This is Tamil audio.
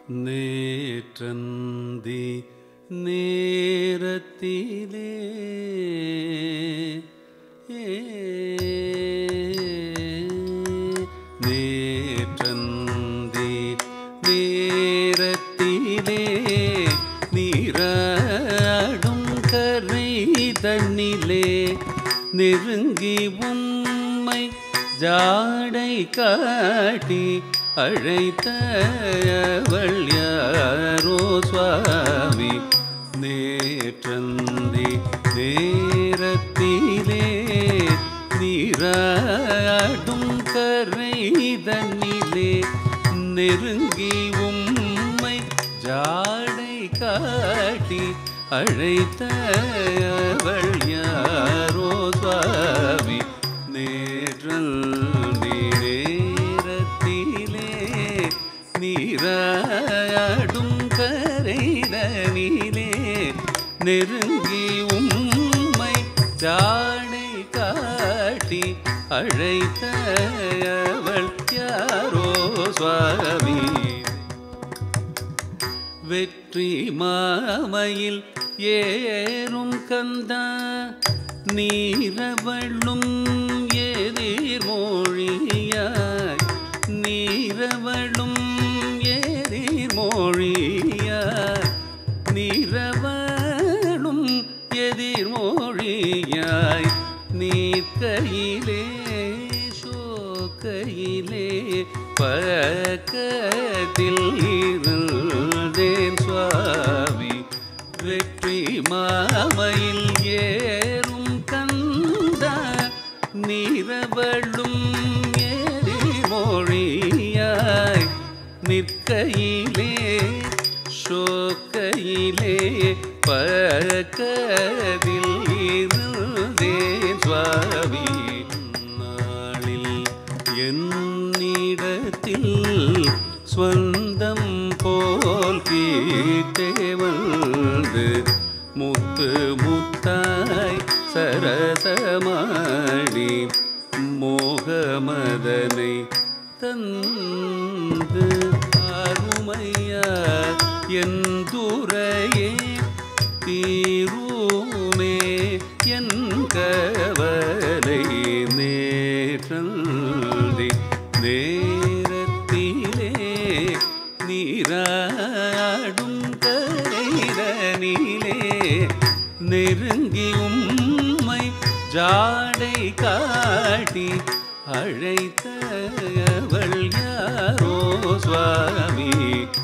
நேற்றந்தி நேரத்திலே நேற்றந்தி நேரத்திலே நீராடும் கரை தன்னிலே நெருங்கி உம்மை ஜாடை காட்டி அழைத்தவள் யாரோ சுவாமி நேற்றந்தி நேரத்திலே நீராடும் கரை தன்னிலே நெருங்கி உம்மை ஜாடை காட்டி அழைத்தவள் யாரோ சுவாமி நேற்றந்தி நேரத்திலே நீராடும் கரைதனிலே நெருங்கி உம்மை ஜாடை காட்டி அழைத்தவள் யாரோ சுவாமி வெற்றி மாமையில் ஏறும் கந்தா நீரவளும் எதிர்மொழியாய் நீரவளும் எதிர்மொழியாய் நீரவளும் எதிர்மொழியாய் நீர்க்கையிலே சோக்கையிலே பக்கத்தில் இருந்தேன் சுவாமி வெற்றி மாமையில் ஏறும் கந்தா நீரவளும் எரிமொழியாய் நிற்கையிலே சோக்கையிலே பக்கத்தில் இருந்தேன் சுவாமி நாளில் என்னிடத்தில் ஸ்வந்தம் போல் கீட்டே வந்து முத்து முத்தாய் சரசமாடி மோகமதனை தந்து அருமையா என் துறையே தீருமே என் கவலை நேற்றந்தி நேரத்திலே நீராடும் கரைதனிலே நெருங்கி உம்மை ஜாடை காட்டி அழைத்தவள் யாரோ சுவாமி